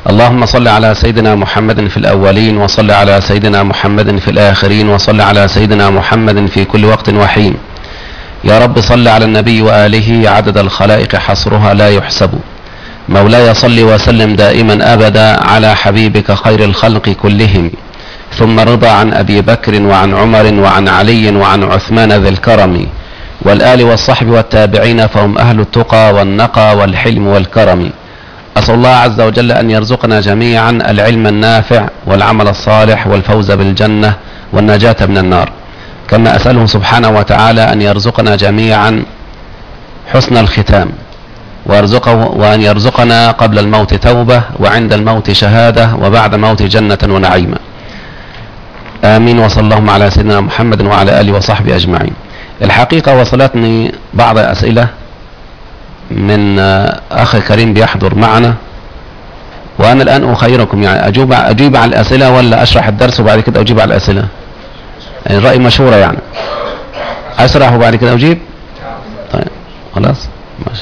اللهم صل على سيدنا محمد في الأولين وصل على سيدنا محمد في الآخرين وصل على سيدنا محمد في كل وقت وحين يا رب صل على النبي وآله عدد الخلائق حصرها لا يحسب مولاي صل وسلم دائما أبدا على حبيبك خير الخلق كلهم ثم رضى عن أبي بكر وعن عمر وعن علي وعن عثمان ذي الكرم والآل والصحب والتابعين فهم أهل التقى والنقى والحلم والكرم أسأل الله عز وجل أن يرزقنا جميعا العلم النافع والعمل الصالح والفوز بالجنة والنجاة من النار كما أسأله سبحانه وتعالى أن يرزقنا جميعا حسن الختام ويرزقه وأن يرزقنا قبل الموت توبة وعند الموت شهادة وبعد موت جنة ونعيما آمين وصلى اللهم على سيدنا محمد وعلى آله وصحبه أجمعين الحقيقة وصلتني بعض أسئلة من أخ كريم بيحضر معنا وأنا الآن أخيركم يعني أجيب, أجيب على الأسئلة ولا أشرح الدرس وبعد كده أجيب على الأسئلة يعني رأي مشهورة يعني أشرح وبعد كده أجيب طيب خلاص ماشي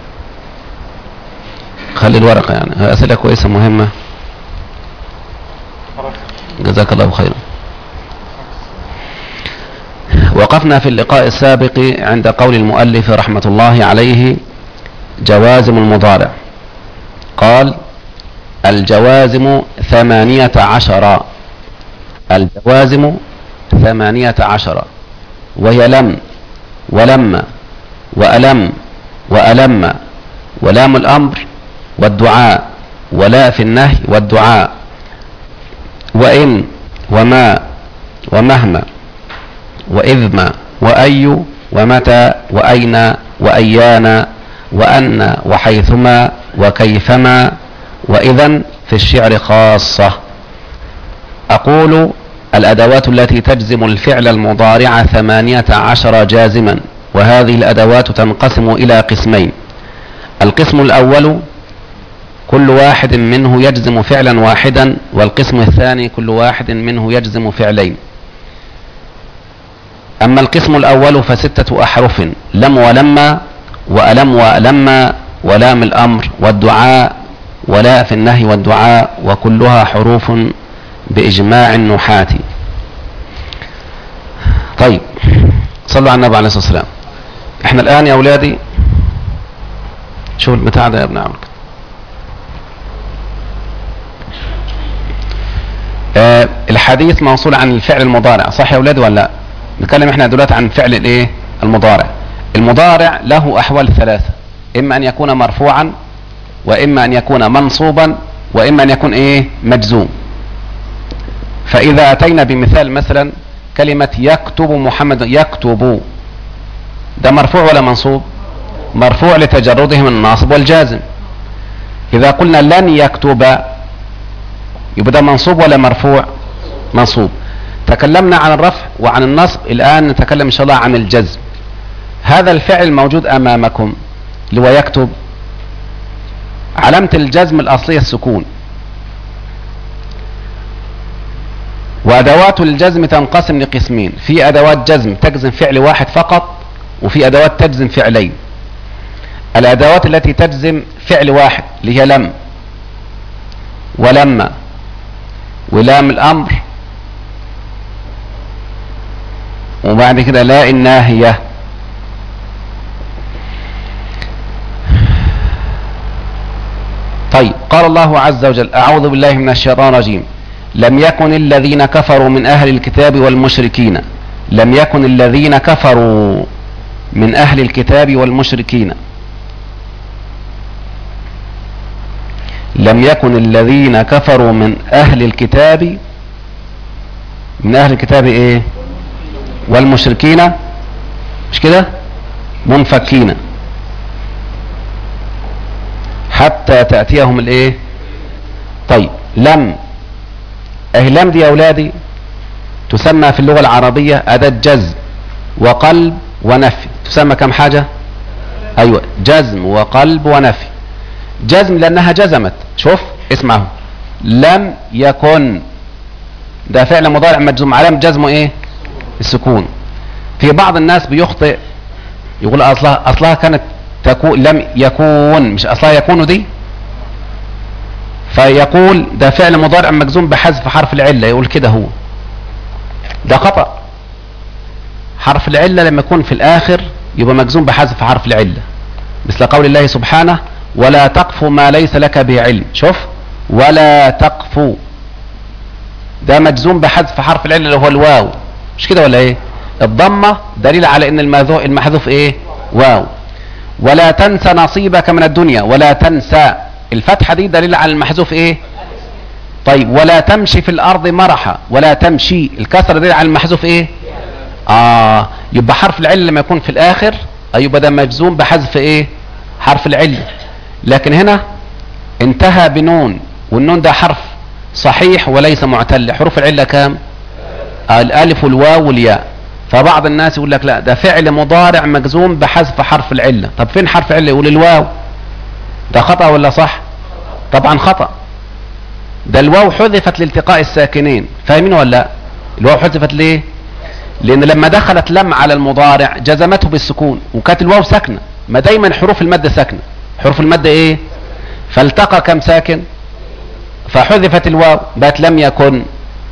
خلي الورقة يعني أسئلة كويسة مهمة جزاك الله خيرا وقفنا في اللقاء السابق عند قول المؤلف رحمة الله عليه جوازم المضارع قال الجوازم ثمانية عشر الجوازم ثمانية عشر وهي لم ولم وألم وألم ولام الأمر والدعاء ولا في النهي والدعاء وإن وما ومهما وإذما وأي ومتى وأين وأيان وأن وحيثما وكيفما وإذا في الشعر خاصة أقول الأدوات التي تجزم الفعل المضارع ثمانية عشر جازما وهذه الأدوات تنقسم إلى قسمين القسم الأول كل واحد منه يجزم فعلا واحدا والقسم الثاني كل واحد منه يجزم فعلين أما القسم الأول فستة أحرف لم ولما وألم وألم ولام الأمر والدعاء ولا في النهي والدعاء وكلها حروف بإجماع النحاة طيب صلوا على النبي عليه الصلاة والسلام احنا الآن يا أولادي شوف البتاع ده يا ابن عمرك آه الحديث موصول عن الفعل المضارع صح يا أولادي ولا لا نتكلم احنا دلوقتي عن فعل الايه المضارع المضارع له أحوال ثلاثة إما أن يكون مرفوعا وإما أن يكون منصوبا وإما أن يكون إيه مجزوم فإذا أتينا بمثال مثلا كلمة يكتب محمد يكتب ده مرفوع ولا منصوب مرفوع لتجرده من الناصب والجازم إذا قلنا لن يكتب يبقى ده منصوب ولا مرفوع منصوب تكلمنا عن الرفع وعن النصب الآن نتكلم إن شاء الله عن الجزم هذا الفعل الموجود أمامكم اللي هو يكتب علامة الجزم الأصلية السكون وأدوات الجزم تنقسم لقسمين في أدوات جزم تجزم فعل واحد فقط وفي أدوات تجزم فعلين الأدوات التي تجزم فعل واحد اللي هي لم ولما ولام الأمر وبعد كده لا الناهية طيب قال الله عز وجل أعوذ بالله من الشيطان الرجيم لم يكن الذين كفروا من أهل الكتاب والمشركين لم يكن الذين كفروا من أهل الكتاب والمشركين لم يكن الذين كفروا من أهل الكتاب من أهل الكتاب إيه والمشركين مش كده منفكين حتى تأتيهم الايه طيب لم اهي لم دي يا اولادي تسمى في اللغة العربية اداة جزم وقلب ونفي تسمى كم حاجة ايوه جزم وقلب ونفي جزم لانها جزمت شوف اسمعه لم يكن ده فعل مضارع مجزوم علامة جزمه ايه السكون في بعض الناس بيخطئ يقول اصلها اصلها كانت تكون لم يكون مش اصلها يكون دي فيقول ده فعل مضارع مجزوم بحذف حرف العلة يقول كده هو ده خطأ حرف العلة لما يكون في الآخر يبقى مجزوم بحذف حرف العلة مثل قول الله سبحانه ولا تقف ما ليس لك به علم شوف ولا تقف ده مجزوم بحذف حرف العلة اللي هو الواو مش كده ولا ايه الضمة دليل على ان المحذوف ايه واو ولا تنسى نصيبك من الدنيا ولا تنسى الفتحة دي دليل على المحذوف ايه طيب ولا تمشي في الارض مرحا ولا تمشي الكسر دليل على المحذوف ايه اه يبقى حرف العله لما يكون في الاخر يبقى ده مجزوم بحذف ايه حرف العله لكن هنا انتهى بنون والنون ده حرف صحيح وليس معتل حروف العله كام آه الالف والواو والياء فبعض الناس يقول لك لا ده فعل مضارع مجزوم بحذف حرف العله طب فين حرف العله يقول الواو ده خطا ولا صح طبعا خطا ده الواو حذفت لالتقاء الساكنين فاهمين ولا لا الواو حذفت ليه لان لما دخلت لم على المضارع جزمته بالسكون وكانت الواو ساكنه ما دايما حروف الماده ساكنه حروف الماده ايه فالتقى كم ساكن فحذفت الواو بقت لم يكن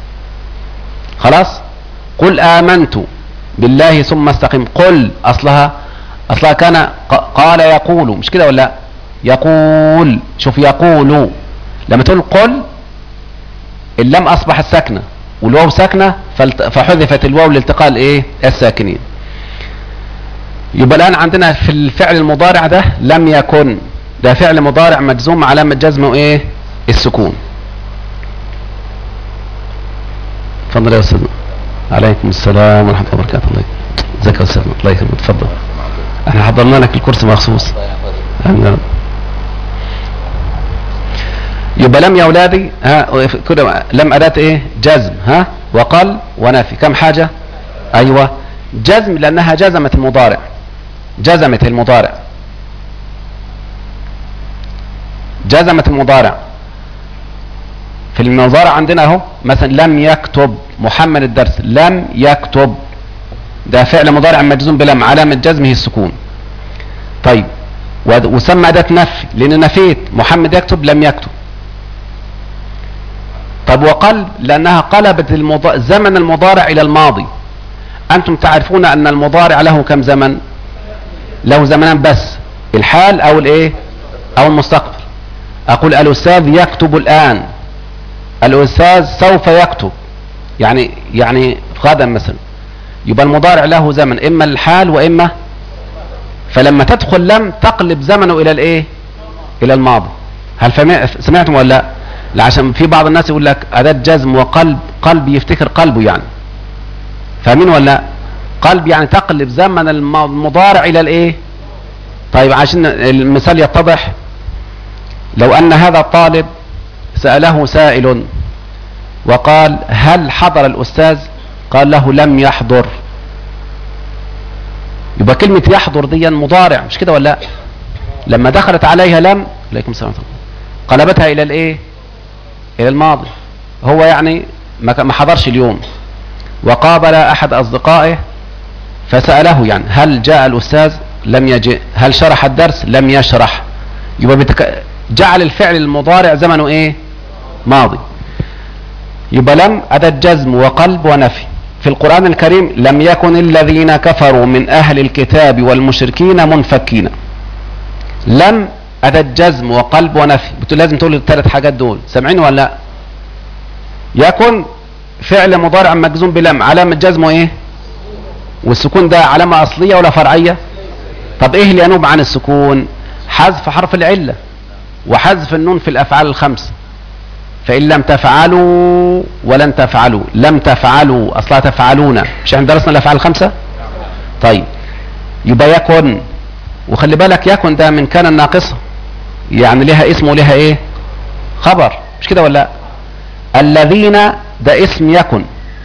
خلاص قل امنت بالله ثم استقم قل اصلها اصلها كان قال يقول مش كده ولا يقول شوف يقول لما تقول قل اللام اصبحت ساكنه والواو ساكنه فحذفت الواو لالتقاء الايه الساكنين يبقى الان عندنا في الفعل المضارع ده لم يكن ده فعل مضارع مجزوم علامه جزمه ايه السكون اتفضل يا استاذ عليكم السلام ورحمه الله وبركاته الله ازيك يا استاذ الله يكرمك اتفضل احنا حضرنا لك الكرسي مخصوص يبقى لم يا اولادي ها كده لم اداه ايه جزم ها وقل ونفي كم حاجه ايوه جزم لانها جزمت المضارع جزمت المضارع جزمت المضارع في المضارع عندنا اهو مثلا لم يكتب محمد الدرس لم يكتب ده فعل مضارع مجزوم بلم علامة جزمه السكون طيب وسمى أداة نفي لأن نفيت محمد يكتب لم يكتب طب وقلب لأنها قلبت المض... زمن المضارع إلى الماضي أنتم تعرفون أن المضارع له كم زمن له زمنان بس الحال أو الإيه أو المستقبل أقول الأستاذ يكتب الآن الأستاذ سوف يكتب يعني يعني غدا مثلا يبقى المضارع له زمن إما الحال وإما فلما تدخل لم تقلب زمنه إلى الإيه إلى الماضي هل سمعتم ولا لا عشان في بعض الناس يقول لك أداة جزم وقلب قلب يفتكر قلبه يعني فاهمين ولا قلب يعني تقلب زمن المضارع إلى الإيه طيب عشان المثال يتضح لو أن هذا الطالب سأله سائل وقال هل حضر الأستاذ قال له لم يحضر يبقى كلمة يحضر دي مضارع مش كده ولا لا لما دخلت عليها لم عليكم السلام قلبتها إلى الإيه الى الماضي هو يعني ما حضرش اليوم وقابل احد اصدقائه فسأله يعني هل جاء الاستاذ لم يجئ هل شرح الدرس لم يشرح يبقى بتك... جعل الفعل المضارع زمنه ايه ماضي يبقى لم أداة جزم وقلب ونفي في القرآن الكريم لم يكن الذين كفروا من أهل الكتاب والمشركين منفكين لم أداة جزم وقلب ونفي بتقول لازم تقول الثلاث حاجات دول سامعين ولا لا يكن فعل مضارع مجزوم بلم علامة جزمه ايه والسكون ده علامة أصلية ولا فرعية طب ايه اللي ينوب عن السكون حذف حرف العلة وحذف النون في الأفعال الخمس فإن لم تفعلوا ولن تفعلوا لم تفعلوا أصلا تفعلون مش احنا درسنا الأفعال الخمسة طيب يبقى يكن وخلي بالك يكن ده من كان الناقصة يعني لها اسم ولها ايه خبر مش كده ولا الذين ده اسم يكن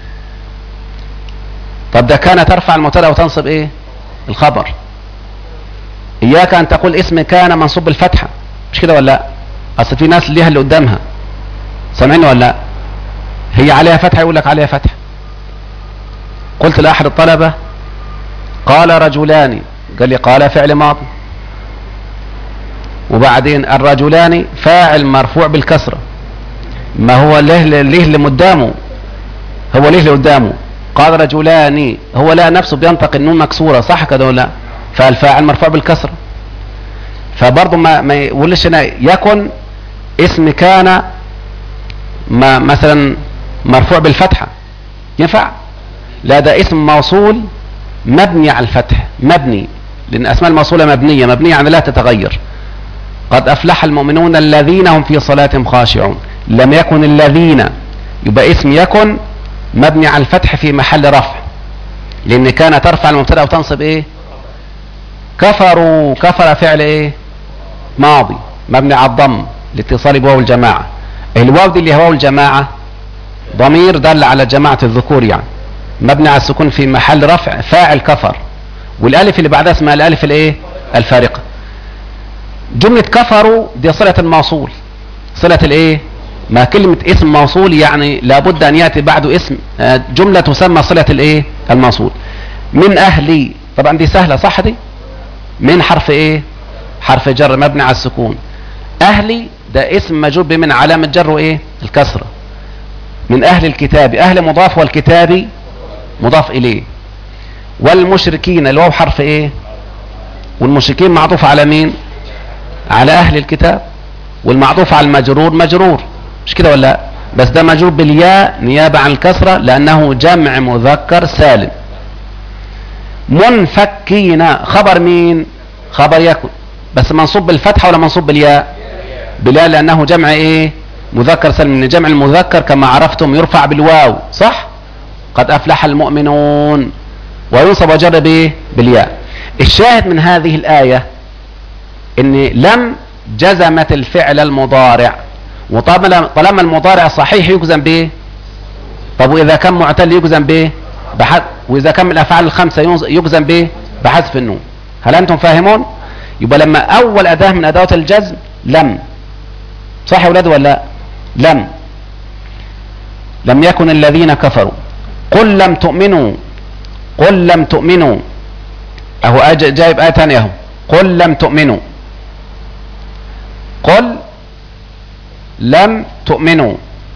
طب ده كان ترفع المبتدا وتنصب ايه الخبر اياك ان تقول اسم كان منصوب بالفتحه مش كده ولا لا اصل في ناس ليها اللي قدامها سامعين ولا لا هي عليها فتحه يقول لك عليها فتحه قلت لاحد الطلبه قال رجلان قال لي قال فعل ماضي وبعدين الرجلان فاعل مرفوع بالكسرة ما هو ليه ليه اللي قدامه هو ليه اللي قدامه قال رجلان هو لا نفسه بينطق النون مكسورة صح كده ولا فالفاعل مرفوع بالكسرة فبرضه ما ما يقولش هنا يكن اسم كان ما مثلا مرفوع بالفتحة ينفع لا ده اسم موصول مبني على الفتح مبني لان اسماء الموصولة مبنية مبنية يعني لا تتغير قد افلح المؤمنون الذين هم في صلاتهم خاشعون لم يكن الذين يبقى اسم يكن مبني على الفتح في محل رفع لان كان ترفع المبتدا وتنصب ايه كفروا كفر فعل ايه ماضي مبني على الضم لاتصال بواو الجماعة الواو دي اللي هو واو الجماعة ضمير دل على جماعة الذكور يعني مبني على السكون في محل رفع فاعل كفر والالف اللي بعدها اسمها الالف الايه الفارقة جملة كفروا دي صلة الموصول صلة الايه ما كلمة اسم موصول يعني لابد ان يأتي بعده اسم آه، جملة تسمى صلة الايه الموصول من اهلي طبعا دي سهلة صح دي من حرف ايه حرف جر مبني على السكون اهلي ده اسم مجرور بمن علامة جر ايه الكسرة من اهل الكتاب اهل مضاف والكتاب مضاف اليه والمشركين الواو حرف ايه والمشركين معطوف على مين على اهل الكتاب والمعطوف على المجرور مجرور مش كده ولا لا؟ بس ده مجرور بالياء نيابة عن الكسرة لانه جمع مذكر سالم منفكين خبر مين خبر يكن بس منصوب بالفتحة ولا منصوب بالياء بالياء لانه جمع ايه مذكر سالم ان جمع المذكر كما عرفتم يرفع بالواو صح قد افلح المؤمنون وينصب وجر بايه بالياء الشاهد من هذه الآية ان لم جزمت الفعل المضارع وطالما طالما المضارع صحيح يجزم بايه طب واذا كان معتل يجزم بايه بحذف واذا كان من الافعال الخمسه ينز- يجزم بايه بحذف النون هل انتم فاهمون يبقى لما اول اداه من ادوات الجزم لم صح يا ولاد ولا لا؟ لم لم يكن الذين كفروا قل لم تؤمنوا قل لم تؤمنوا اهو أج- جايب آية تانية اهو قل لم تؤمنوا قل لم تؤمنوا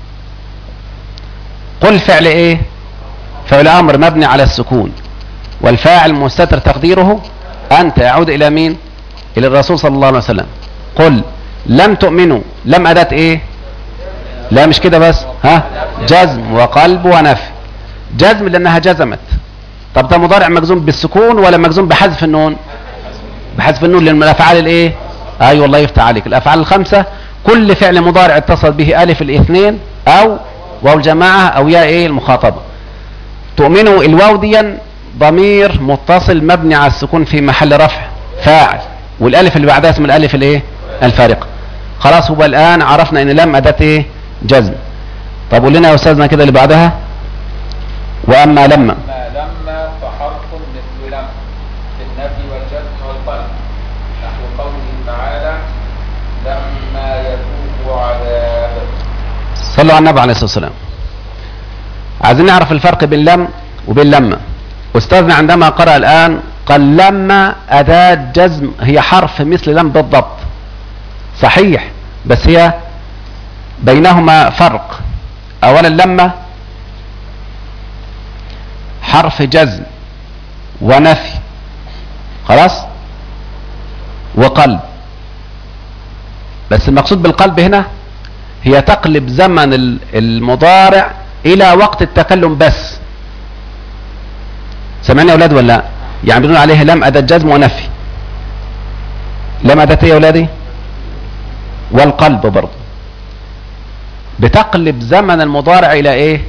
قل فعل ايه فعل امر مبني على السكون والفاعل مستتر تقديره انت يعود الى مين الى الرسول صلى الله عليه وسلم قل لم تؤمنوا لم اداة ايه لا مش كده بس ها جزم وقلب ونفي جزم لانها جزمت طب ده مضارع مجزوم بالسكون ولا مجزوم بحذف النون بحذف النون لان من الافعال الايه اي أيوة والله يفتح عليك الافعال الخمسه كل فعل مضارع اتصل به الف الاثنين او واو الجماعه او ياء ايه المخاطبه تؤمنوا الواو ديا ضمير متصل مبني على السكون في محل رفع فاعل والالف اللي بعدها اسم الالف الايه الفارقه خلاص هو الان عرفنا ان لم اداه ايه جزم طب قول لنا يا استاذنا كده اللي بعدها واما لما ما لما فحرف مثل لم في النفي والجزم والقلب نحو قوله تعالى لما يذوق عذاب صلوا على النبي عليه الصلاه والسلام عايزين نعرف الفرق بين لم وبين لما استاذنا عندما قرأ الان قال لما اداة جزم هي حرف مثل لم بالضبط صحيح بس هي بينهما فرق اولا لما حرف جزم ونفي خلاص وقلب بس المقصود بالقلب هنا هي تقلب زمن ال- المضارع الى وقت التكلم بس سمعني يا اولاد ولا لا يعني بنقول عليها لم اداة جزم ونفي لم اداة ايه يا اولادي والقلب برضه بتقلب زمن المضارع الى ايه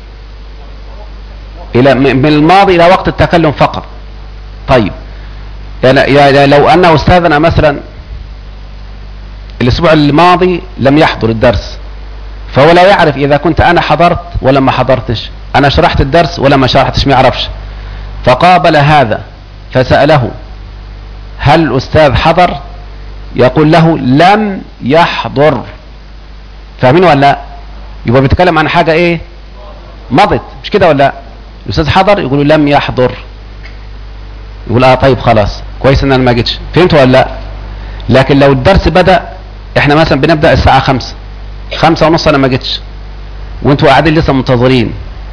الى م- من الماضي الى وقت التكلم فقط طيب يعني يعني لو ان استاذنا مثلا الاسبوع الماضي لم يحضر الدرس فهو لا يعرف اذا كنت انا حضرت ولا ما حضرتش انا شرحت الدرس ولا ما شرحتش ما يعرفش فقابل هذا فسأله هل الاستاذ حضر يقول له لم يحضر فاهمين ولا لا يبقى بيتكلم عن حاجة ايه مضت مش كده ولا لا الاستاذ حضر يقول لم يحضر يقول اه طيب خلاص كويس ان انا ما جيتش فهمت ولا لا لكن لو الدرس بدأ احنا مثلا بنبدأ الساعة خمسة خمسة ونص انا ما جيتش وانتوا قاعدين لسه منتظرين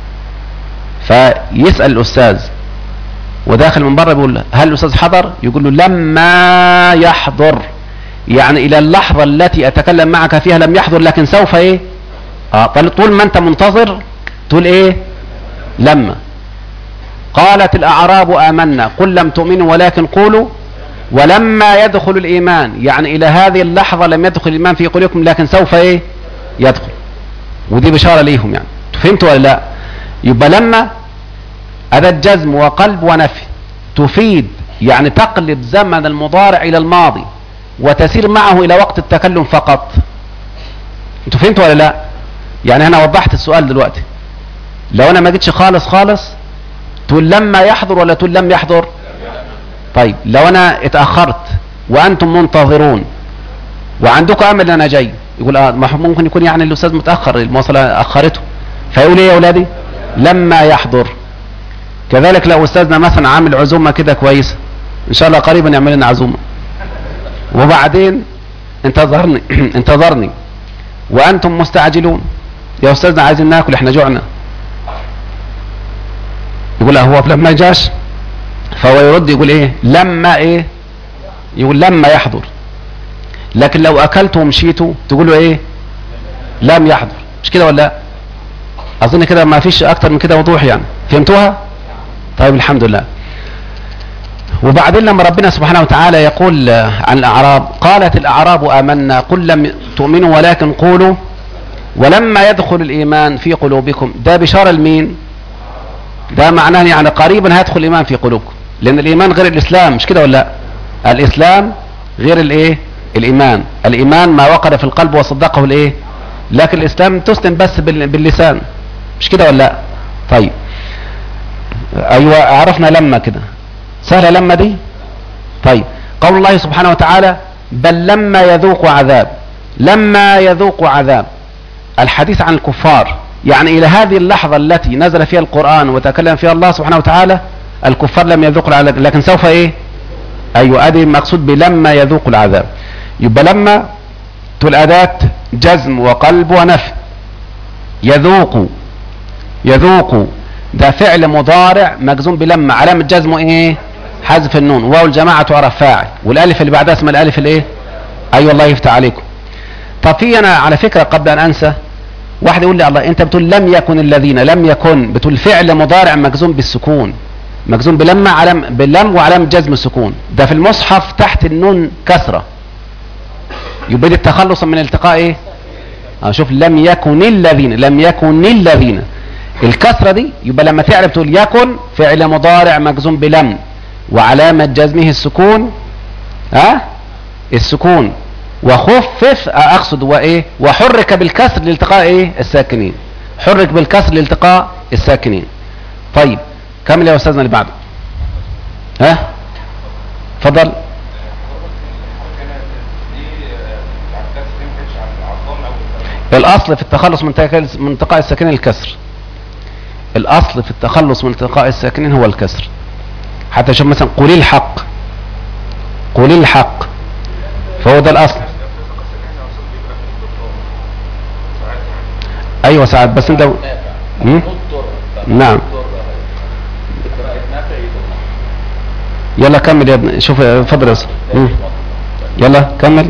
فيسأل الاستاذ وداخل من بره بيقول هل الاستاذ حضر يقول له لما يحضر يعني الى اللحظة التي اتكلم معك فيها لم يحضر لكن سوف ايه اه طول ما انت منتظر تقول ايه لما قالت الاعراب امنا قل لم تؤمنوا ولكن قولوا ولما يدخل الايمان يعني الى هذه اللحظة لم يدخل الايمان في قلوبكم لكن سوف ايه يدخل ودي بشارة ليهم يعني فهمتوا ولا لا يبقى لما أداة جزم وقلب ونفي تفيد يعني تقلب زمن المضارع إلى الماضي وتسير معه إلى وقت التكلم فقط انتوا فهمتوا ولا لا يعني أنا وضحت السؤال دلوقتي لو أنا ما جيتش خالص خالص تقول لما يحضر ولا تقول لم يحضر طيب لو أنا اتأخرت وأنتم منتظرون وعندكم أمل أنا جاي يقول آه ممكن يكون يعني الأستاذ متأخر المواصلة أخرته فيقول إيه يا أولادي لما يحضر كذلك لو استاذنا مثلا عامل عزومه كده كويسه ان شاء الله قريبا يعمل لنا عزومه وبعدين انتظرني انتظرني وانتم مستعجلون يا استاذنا عايزين ناكل احنا جوعنا يقول هو لما جاش فهو يرد يقول ايه لما ايه يقول لما يحضر لكن لو اكلت ومشيتوا تقولوا ايه لم يحضر مش كده ولا اظن كده ما فيش اكتر من كده وضوح يعني فهمتوها طيب الحمد لله وبعدين لما ربنا سبحانه وتعالى يقول عن الأعراب قالت الأعراب آمنا قل لم تؤمنوا ولكن قولوا ولما يدخل الإيمان في قلوبكم ده بشارة لمين ده معناه يعني قريبا هيدخل الإيمان في قلوبكم لأن الإيمان غير الإسلام مش كده ولا لا الإسلام غير الإيه الإيمان الإيمان ما وقر في القلب وصدقه الإيه لكن الإسلام تسلم بس باللسان مش كده ولا لا طيب ايوه عرفنا لما كده سهله لما دي طيب قول الله سبحانه وتعالى بل لما يذوق عذاب لما يذوق عذاب الحديث عن الكفار يعني الى هذه اللحظه التي نزل فيها القران وتكلم فيها الله سبحانه وتعالى الكفار لم يذوقوا العذاب لكن سوف ايه ايوه ادي المقصود بلما يذوق العذاب يبقى لما تقول اداه جزم وقلب ونفي يذوق يذوق ده فعل مضارع مجزوم بلما علامة جزمه ايه حذف النون واو الجماعة تعرف فاعل والالف اللي بعدها اسمها الالف الايه ايوه الله يفتح عليكم طب في انا على فكرة قبل ان انسى واحد يقول لي الله انت بتقول لم يكن الذين لم يكن بتقول فعل مضارع مجزوم بالسكون مجزوم بلما علم باللم وعلامة جزم السكون ده في المصحف تحت النون كسرة يبقى دي التخلص من التقاء ايه اه شوف لم يكن الذين لم يكن الذين الكسرة دي يبقى لما تعرف تقول يكن فعل مضارع مجزوم بلم وعلامة جزمه السكون ها السكون وخفف اقصد وايه وحرك بالكسر لالتقاء ايه الساكنين حرك بالكسر لالتقاء الساكنين طيب كمل يا استاذنا اللي بعده ها اتفضل الاصل في التخلص من التقاء الساكنين الكسر الاصل في التخلص من التقاء الساكنين هو الكسر حتى شوف مثلا قولي الحق قولي الحق فهو ده الاصل ايوه ساعات بس انت نعم يلا كمل يا ابني شوف اتفضل يا يلا كمل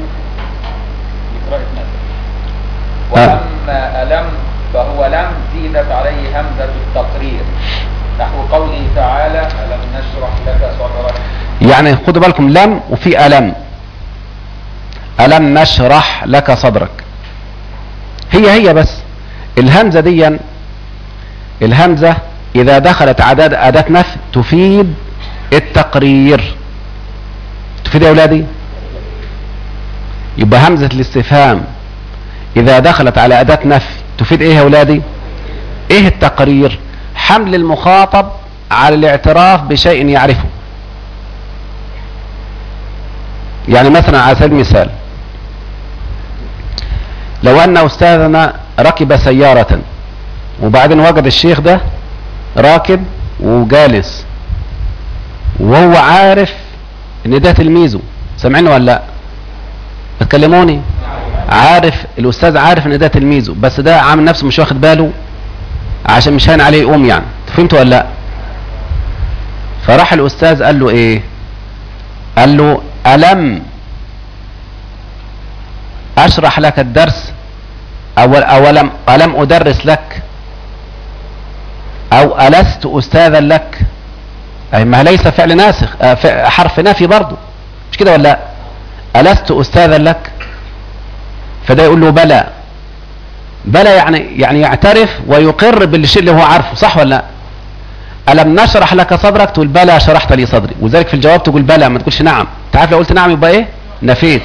ولما ألم فهو لم زيدت عليه همزة التقرير نحو قوله تعالى ألم نشرح لك صدرك يعني خدوا بالكم لم وفي ألم ألم نشرح لك صدرك هي هي بس الهمزة دي الهمزة إذا دخلت عدد أداة نفي تفيد التقرير تفيد يا أولادي يبقى همزة الاستفهام إذا دخلت على أداة نفي تفيد إيه يا أولادي إيه التقرير حمل المخاطب على الاعتراف بشيء يعرفه يعني مثلا على سبيل المثال لو أن أستاذنا ركب سيارة وبعدين وجد الشيخ ده راكب وجالس وهو عارف ان ده تلميذه سامعينه ولا لا بتكلموني عارف الاستاذ عارف ان ده تلميذه بس ده عامل نفسه مش واخد باله عشان مش هين عليه يقوم يعني فهمتوا ولا لا فراح الاستاذ قال له ايه قال له الم اشرح لك الدرس أو أولم ألم أدرس لك أو ألست أستاذا لك أي ما ليس فعل ناسخ آه، ف- حرف نافي برضه مش كده ولا لا ألست أستاذا لك فده يقول له بلى بلى يعني يعني يعترف ويقر بالشيء اللي هو عارفه صح ولا لا ألم نشرح لك صدرك تقول بلى شرحت لي صدري وذلك في الجواب تقول بلى ما تقولش نعم تعرف لو قلت نعم يبقى ايه نفيت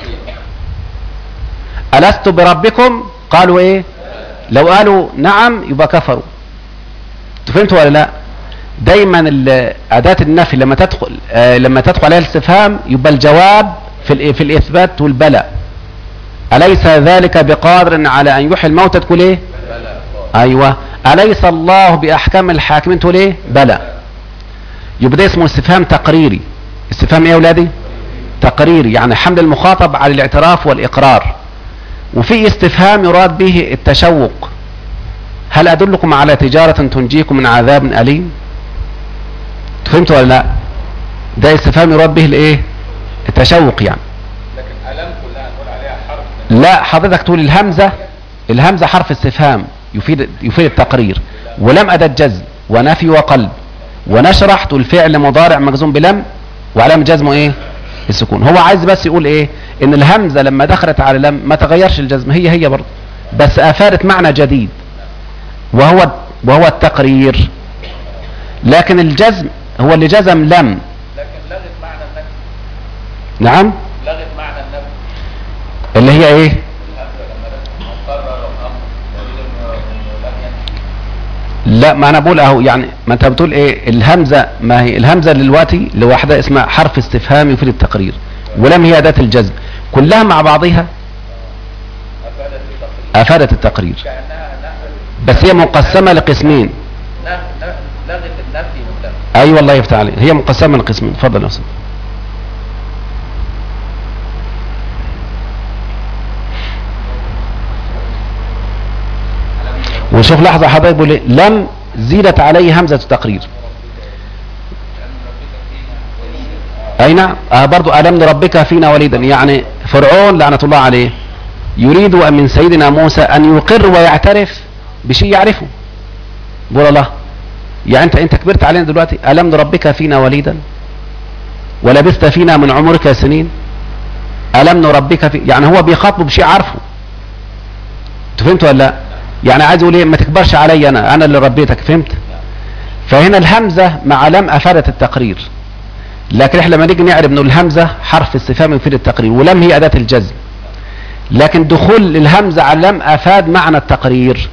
ألست بربكم قالوا ايه لو قالوا نعم يبقى كفروا انتوا فهمتوا ولا لا دايما ال- أداة النفي لما تدخل آه لما تدخل عليها الاستفهام يبقى الجواب في الإ- في الإثبات والبلاء أليس ذلك بقادر على أن يحيي الموتى تقول ايه أيوة أليس الله بأحكام الحاكمين تقول ايه بلى يبقى ده اسمه استفهام تقريري استفهام ايه يا ولادي تقريري يعني حمل المخاطب على الاعتراف والإقرار وفي استفهام يراد به التشوق هل أدلكم على تجارة تنجيكم من عذاب أليم فهمتوا ولا لا ده استفهام يراد به الايه التشوق يعني لكن ألم كلها نقول عليها حرف من لا حضرتك تقول الهمزة الهمزة حرف استفهام يفيد يفيد التقرير ولم أداة جزم ونفي وقلب ونشرح تقول فعل مضارع مجزوم بلم وعلامة جزمه ايه السكون هو عايز بس يقول ايه ان الهمزة لما دخلت على لم ما تغيرش الجزم هي هي برضه بس افادت معنى جديد وهو وهو التقرير لكن الجزم هو اللي جزم لم لكن لغت معنى النفي نعم لغت معنى النفي اللي هي ايه الهمزة لما رسم قرر الأمر دليل إنه إنه لم ينفي لا ما انا بقول اهو يعني ما انت بتقول ايه الهمزه ما هي الهمزه دلوقتي لوحدها اسمها حرف استفهام يفيد التقرير ولم هي اداه الجزم كلها مع بعضها أفادت التقرير افادت التقرير كأنها نفت بس هي مقسمه لقسمين نف- نف- لغت النفي والنفي اي والله يفتح عليك هي مقسمه لقسمين اتفضل يا استاذ وشوف لحظه حضرتك بيقول إيه؟ لم زيدت عليه همزه التقرير اي نعم آه برضو الم نربك فينا وليدا يعني فرعون لعنه الله عليه يريد أن من سيدنا موسى ان يقر ويعترف بشيء يعرفه بقول الله يعني انت انت كبرت علينا دلوقتي الم نربك فينا وليدا ولبثت فينا من عمرك سنين الم نربك في يعني هو بيخاطبه بشيء عارفه انت فهمت ولا لا يعني عايز يقول ايه ما تكبرش عليا انا انا اللي ربيتك فهمت فهنا الهمزه مع لم افادت التقرير لكن احنا لما نيجي نعرف انه الهمزه حرف استفهام يفيد التقرير ولم هي اداه الجزم لكن دخول الهمزه على لم افاد معنى التقرير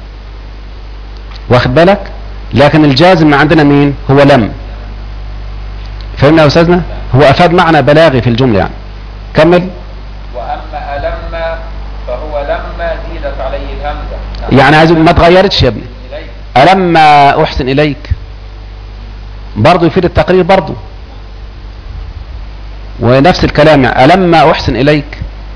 واخد بالك لكن الجازم عندنا مين هو لم فهمنا يا استاذنا هو افاد معنى بلاغي في الجمله يعني كمل وأما ألم فهو لما زيدت عليه الهمزة يعني عايز ما اتغيرتش يا ابني إليه ألما أحسن إليك برضو يفيد التقرير برضو ونفس الكلام يعني ألما أحسن إليك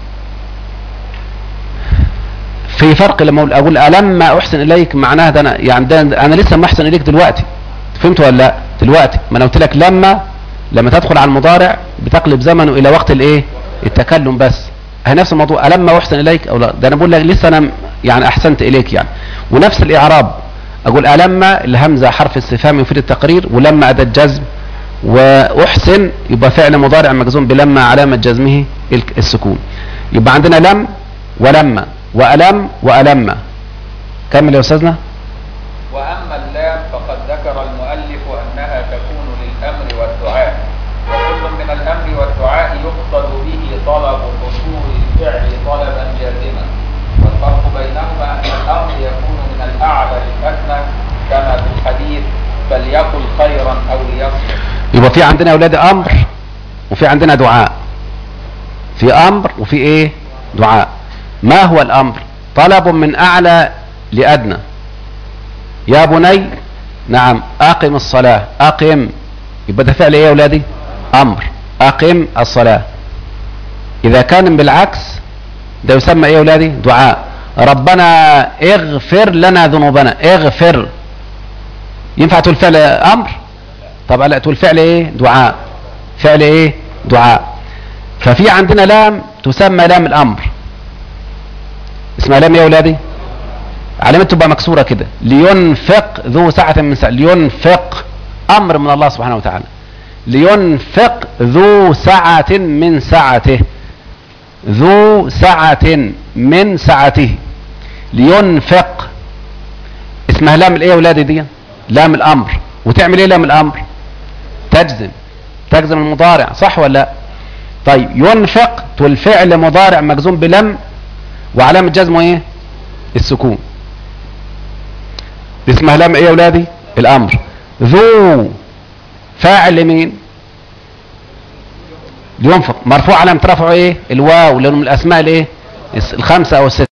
في فرق لما أقول- أقول ألما أحسن إليك معناها ده أنا يعني ده أنا لسه ما أحسن إليك دلوقتي فهمت ولا لا دلوقتي ما أنا قلت لك لما لما تدخل على المضارع بتقلب زمنه إلى وقت الإيه التكلم بس هي نفس الموضوع ألما أحسن إليك أو لا ده أنا بقول لك لسه أنا يعني أحسنت إليك يعني ونفس الإعراب أقول ألما الهمزة حرف استفهام يفيد التقرير ولما أداة جزم وأحسن يبقى فعل مضارع مجزوم بلما علامة جزمه الك- السكون يبقى عندنا لم ولما وألم وألم كمل يا أستاذنا وأما اللام فقد ذكر المؤلف أنها تكون للأمر والدعاء وكل من الأمر والدعاء يقصد به طلب حصول الفعل طلبا جازما والفرق بينهما أن الأمر يكون من الأعلى للأدنى كما في الحديث فليقل خيرا أو ليصمت يبقى في عندنا يا أولاد أمر وفي عندنا دعاء في أمر وفي إيه دعاء ما هو الأمر طلب من أعلى لأدنى يا بني نعم أقم الصلاة أقم يبقى ده فعل إيه يا أولادي أمر أقم الصلاة اذا كان بالعكس ده يسمى ايه يا ولادي دعاء ربنا اغفر لنا ذنوبنا اغفر ينفع تقول فعل امر طب لا تقول فعل ايه دعاء فعل ايه دعاء ففي عندنا لام تسمى لام الامر اسمها لام ايه يا ولادي علامة تبقى مكسورة كده لينفق ذو سعة من سعة لينفق امر من الله سبحانه وتعالى لينفق ذو سعة من سعته ذو سعة من سعته لينفق اسمها لام الايه يا ولادي دي لام الامر وتعمل ايه لام الامر تجزم تجزم المضارع صح ولا لا طيب ينفق تقول فعل مضارع مجزوم بلم وعلامة جزمه ايه السكون دي اسمها لام ايه يا ولادي الامر ذو فاعل مين لينفق مرفوع علامة رفعه ايه الواو لانه من الاسماء الايه الخمسة او الستة